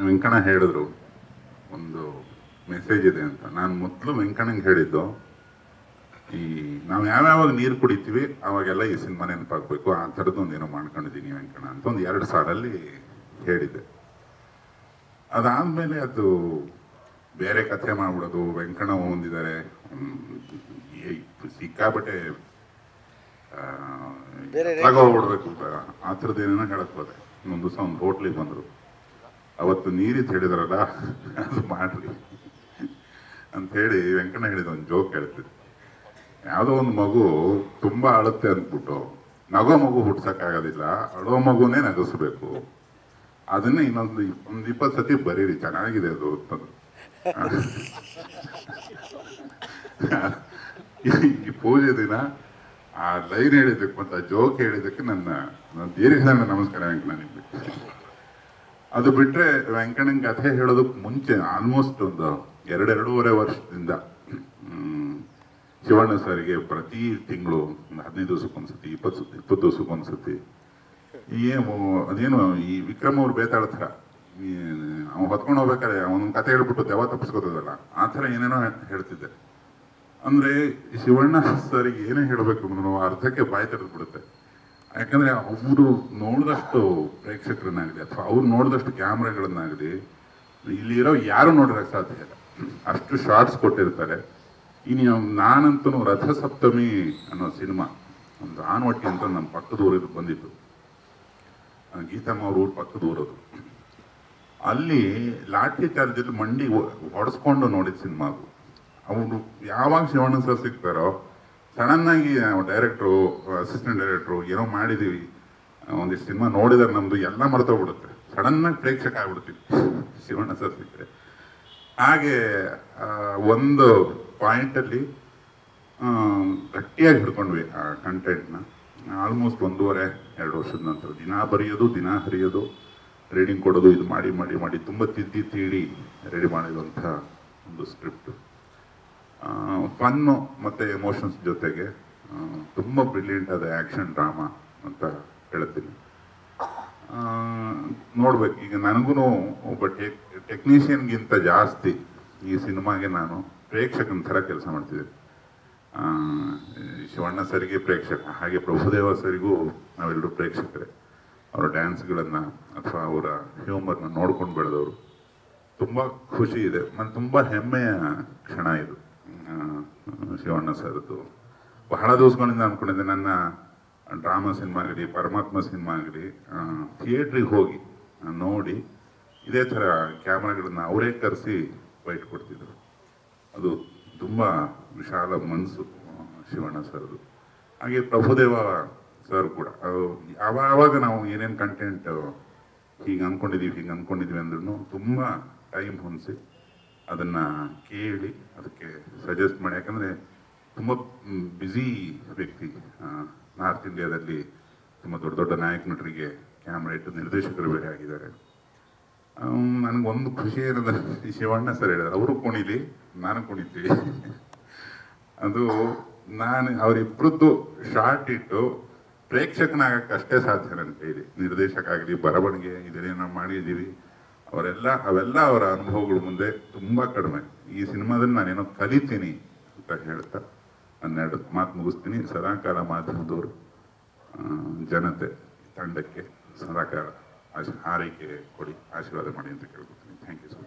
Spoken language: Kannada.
ವೆಂಕಣ್ಣ ಹೇಳಿದ್ರು ಒಂದು ಮೆಸೇಜ್ ಇದೆ ಅಂತ ನಾನು ಮೊದಲು ವೆಂಕಣ್ಣಂಗೆ ಹೇಳಿದ್ದು ಈ ನಾವು ಯಾವ್ಯಾವಾಗ ನೀರು ಕುಡಿತೀವಿ ಅವಾಗೆಲ್ಲ ಈ ಸಿನಿಮಾ ನೆನಪಾಗಬೇಕು ಆ ಥರದ್ದು ಒಂದು ಏನೋ ಮಾಡ್ಕೊಂಡಿದ್ದೀನಿ ವೆಂಕಣ್ಣ ಅಂತ ಒಂದು ಎರಡು ಸಾಲಲ್ಲಿ ಹೇಳಿದ್ದೆ ಅದಾದ್ಮೇಲೆ ಅದು ಬೇರೆ ಕಥೆ ಮಾಡ್ಬಿಡೋದು ವೆಂಕಣ್ಣ ಹೊಂದಿದ್ದಾರೆ ಸಿಕ್ಕಾಬಟ್ಟೆ ಬೇರೆ ಹೋಗ್ಬಿಡ್ಬೇಕು ಆ ಥರದ್ದು ಏನೇನೋ ಹೇಳಕ್ ಹೋದೆ ಇನ್ನೊಂದು ದಿವಸ ಒಂದು ಹೋಟ್ಲಿಗೆ ಬಂದರು ಅವತ್ತು ನೀರಿದ್ದು ಹೇಳಿದಾರಲ್ಲ ಅದು ಮಾಡ್ರಿ ಅಂತ ಹೇಳಿ ವೆಂಕಣ್ಣ ಹೇಳಿದ ಒಂದು ಜೋಕ್ ಹೇಳ್ತಿದ್ದೆ ಯಾವುದೋ ಒಂದು ಮಗು ತುಂಬಾ ಅಳುತ್ತೆ ಅಂದ್ಬಿಟ್ಟು ನಗೋ ಮಗು ಹುಟ್ಸಕ್ಕಾಗೋದಿಲ್ಲ ಅಳೋ ಮಗುನೇ ನಗಿಸ್ಬೇಕು ಅದನ್ನ ಇನ್ನೊಂದು ಇಪ್- ಒಂದು ಇಪ್ಪತ್ತು ಸತಿ ಬರೀರಿ ಚೆನ್ನಾಗಿದೆ ಅದು ಅಂತಂದ್ರು ಈ- ಈ ಪೂಜೆ ದಿನ ಆ ಲೈನ್ ಹೇಳಿದ್ದಕ್ಕೆ ಮತ್ತೆ ಆ ಜೋಕ್ ಹೇಳಿದ್ದಕ್ಕೆ ನನ್ನ ನನ್ನ ದೀರ್ಘದಂಡ ನಮಸ್ಕಾರ ವೆಂಕಣ್ಣ ನಿಮ್ಗೆ ಅದು ಬಿಟ್ರೆ ವೆಂಕಣ್ಣನ ಕಥೆ ಹೇಳೋದಕ್ಕೆ ಮುಂಚೆ ಆಲ್ಮೋಸ್ಟ್ ಒಂದು ಎರಡೆರಡೂವರೆ ವರ್ಷದಿಂದ ಹ್ಮ್, ಶಿವಣ್ಣ ಸರ್ಗೆ ಪ್ರತಿ ತಿಂಗಳು ಒಂದು ಹದಿನೈದು ದಿವಸಕ್ಕೊಂದ್ಸತಿ ಇಪ್ಪತ್ತು ಇಪ್ಪತ್ತು ದಿವಸಕ್ಕೊಂದ್ಸತಿ ಏನು ಅದೇನು ಈ ವಿಕ್ರಮ್ ಅವ್ರು ಬೇತಾಳ ಥರ ಅವ್ನು ಹೊತ್ಕೊಂಡು ಹೋಗ್ಬೇಕಾದ್ರೆ ಅವನ ಕತೆ ಹೇಳ್ಬಿಟ್ಟು ದೆವ್ವ ತಪ್ಪಿಸ್ಕೋತದಲ್ಲ ಆ ಥರ ಏನೇನೋ ಹೇಳ್ತಿದ್ದೆ ಅಂದ್ರೆ ಶಿವಣ್ಣ ಸರ್ಗೆ ಏನೇ ಹೇಳಬೇಕು ಅಂದ್ರೂ ಅರ್ಧಕ್ಕೆ ಬಾಯಿ ತೆರೆದು ಬಿಡುತ್ತೆ ಯಾಕಂದ್ರೆ ಅವರು ನೋಡಿದಷ್ಟು ಪ್ರೇಕ್ಷಕರನ್ನಾಗಲಿ ಅಥವಾ ಅವ್ರು ನೋಡಿದಷ್ಟು ಕ್ಯಾಮ್ರಾಗಳನ್ನಾಗಲಿ ಇಲ್ಲಿರೋ ಯಾರು ನೋಡಿರಕ್ಕೆ ಸಾಧ್ಯ ಇಲ್ಲ ಅಷ್ಟು ಶಾರ್ಟ್ಸ್ ಕೊಟ್ಟಿರ್ತಾರೆ ಇನ್ನು ನಾನಂತೂ ರಥಸಪ್ತಮಿ ಅನ್ನೋ ಸಿನಿಮಾ ಒಂದು ಆನ್ವಟ್ಟಿ ಅಂತ ನಮ್ಮ ಪಕ್ಕದ ಊರಿಗೆ ಬಂದಿತ್ತು ಆ, ಗೀತಮ್ಮ ಅವ್ರ ಊರು ಪಕ್ಕದ ಊರದು ಅಲ್ಲಿ ಲಾಠಿ ಚಾರ್ಜಲ್ಲಿ ಮಂಡಿ ಹೊಡೆಸ್ಕೊಂಡು ನೋಡಿದ ಸಿನಿಮಾ ಅದು ಅವರು ಯಾವಾಗ ಶಿವಣ್ಣ ಸರ್ ಸಿಗ್ತಾರೋ ಸಡನ್ ಆಗಿ ಡೈರೆಕ್ಟ್ರು ಅಸಿಸ್ಟೆಂಟ್ ಡೈರೆಕ್ಟ್ರು ಏನೋ ಮಾಡಿದೀವಿ ಆ, ಒಂದಿಷ್ಟು ಸಿನಿಮಾ ನೋಡಿದ್ರೆ ನಮ್ದು ಎಲ್ಲ ಮರ್ತೋಗ್ಬಿಡುತ್ತೆ ಸಡನ್ ಆಗಿ ಪ್ರೇಕ್ಷಕ ಆಗ್ಬಿಡ್ತೀವಿ ಶಿವಣ್ಣ ಸರ್ ಸಿಕ್ಕರೆ ಹಾಗೆ ಆ, ಒಂದು ಪಾಯಿಂಟಲ್ಲಿ ಗಟ್ಟಿಯಾಗಿ ಹಿಡ್ಕೊಂಡ್ವಿ ಆ ಕಂಟೆಂಟ್ನ ಆಲ್ಮೋಸ್ಟ್ ಒಂದೂವರೆ ಎರಡು ವರ್ಷದ ನಂತರ ದಿನ ಬರೆಯೋದು ದಿನ ಹರಿಯೋದು ರೀಡಿಂಗ್ ಕೊಡೋದು ಇದು ಮಾಡಿ ಮಾಡಿ ಮಾಡಿ ತುಂಬ ತಿದ್ದಿ ತೀಡಿ ರೆಡಿ ಮಾಡಿರುವಂಥ ಒಂದು ಸ್ಕ್ರಿಪ್ಟ್ ಫನ್ನು ಮತ್ತು ಎಮೋಷನ್ಸ್ ಜೊತೆಗೆ ಆ, ತುಂಬ ಬ್ರಿಲಿಯಂಟ್ ಆದ ಆ್ಯಕ್ಷನ್ ಡ್ರಾಮಾ ಅಂತ ಹೇಳ್ತೀನಿ ಆ, ನೋಡ್ಬೇಕು ಈಗ ನನಗೂ ಒಬ್ಬ ಟೆಕ್ ಟೆಕ್ನಿಷಿಯನ್ಗಿಂತ ಜಾಸ್ತಿ ಈ ಸಿನಿಮಾಗೆ ನಾನು ಪ್ರೇಕ್ಷಕನ ಥರ ಕೆಲಸ ಮಾಡ್ತಿದ್ದೀನಿ ಆ, ಶಿವಣ್ಣ ಸರಿಗೆ ಪ್ರೇಕ್ಷಕ ಹಾಗೆ ಪ್ರಭುದೇವ ಸರಿಗೂ ನಾವೆಲ್ಲರೂ ಪ್ರೇಕ್ಷಕರೇ ಅವರ ಡ್ಯಾನ್ಸ್ಗಳನ್ನು ಅಥವಾ ಅವರ ಹ್ಯೂಮರ್ನ ನೋಡ್ಕೊಂಡು ಬೆಳೆದವರು ತುಂಬ ಖುಷಿ ಇದೆ ಮತ್ತು ತುಂಬ ಹೆಮ್ಮೆಯ ಕ್ಷಣ ಇದು ಆ, ಶಿವಣ್ಣ ಸರ್ದು ಬಹಳ ದಿವಸಗಳಿಂದ ಅಂದ್ಕೊಂಡಿದ್ದೆ ನನ್ನ ಡ್ರಾಮಾ ಸಿನಿಮಾ ಆಗಲಿ ಪರಮಾತ್ಮ ಸಿನಿಮಾ ಆಗಲಿ ಥಿಯೇಟ್ರಿಗೆ ಹೋಗಿ ಆ, ನೋಡಿ ಇದೇ ಥರ ಕ್ಯಾಮ್ರಾಗಳನ್ನ ಅವರೇ ಕರೆಸಿ ಬೈಟ್ ಕೊಡ್ತಿದ್ರು ಅದು ತುಂಬ ವಿಶಾಲ ಮನಸ್ಸು ಆ, ಶಿವಣ್ಣ ಸರ್ದು ಹಾಗೆ ಪ್ರಭುದೇವ ಸರ್ ಕೂಡ ಅದು ಯಾವಾಗ ಆವಾಗ ನಾವು ಏನೇನು ಕಂಟೆಂಟ್ ಹೀಗೆ ಅಂದ್ಕೊಂಡಿದ್ದೀವಿ ಹೀಗೆ ಅಂದ್ಕೊಂಡಿದ್ದೀವಿ ಅಂದ್ರೂ ತುಂಬ ಟೈಮ್ ಹೊಂದಿಸಿ ಅದನ್ನ ಕೇಳಿ ಅದಕ್ಕೆ ಸಜೆಸ್ಟ್ ಮಾಡಿ ಯಾಕಂದ್ರೆ ತುಂಬ ಬ್ಯುಸಿ ವ್ಯಕ್ತಿ ನಾರ್ತ್ ಇಂಡಿಯಾದಲ್ಲಿ ತುಂಬ ದೊಡ್ಡ ದೊಡ್ಡ ನಾಯಕ ನಟರಿಗೆ ಕ್ಯಾಮ್ರಾ ಇಟ್ಟು ನಿರ್ದೇಶಕರು ಬೇರೆ ಆಗಿದ್ದಾರೆ ನನಗೊಂದು ಖುಷಿ ಏನಂದ್ರೆ ಈ ಶಿವಣ್ಣ ಸರ್ ಹೇಳಿದ್ರು ಅವರು ಕುಣಿಲಿ ನಾನು ಕುಣಿತೀವಿ ಅದು ನಾನು ಅವರಿಬ್ಬರದ್ದು ಶಾರ್ಟ್ ಇಟ್ಟು ಪ್ರೇಕ್ಷಕನಾಗಕ್ಕೆ ಅಷ್ಟೇ ಸಾಧ್ಯ ನನ್ನ ಕೈಲಿ ನಿರ್ದೇಶಕ ಆಗಲಿ ಬರವಣಿಗೆ ಇದನ್ನೇನೋ ಮಾಡಿದ್ದೀವಿ ಅವರೆಲ್ಲ ಅವೆಲ್ಲ ಅವರ ಅನುಭವಗಳ ಮುಂದೆ ತುಂಬಾ ಕಡಿಮೆ ಈ ಸಿನಿಮಾದಲ್ಲಿ ನಾನೇನೋ ಕಲಿತೀನಿ ಅಂತ ಹೇಳ್ತಾ ಹನ್ನೆರಡು ಮಾತು ಮುಗಿಸ್ತೀನಿ ಸದಾಕಾಲ ಮಾಧ್ಯಮದವರು ಆ, ಜನತೆ ತಂಡಕ್ಕೆ ಸದಾಕಾಲ ಆಶ್- ಹಾರೈಕೆ ಕೊಡಿ ಆಶೀರ್ವಾದ ಮಾಡಿ ಅಂತ ಕೇಳ್ಕೊತೀನಿ ಥ್ಯಾಂಕ್ ಯು ಸೊ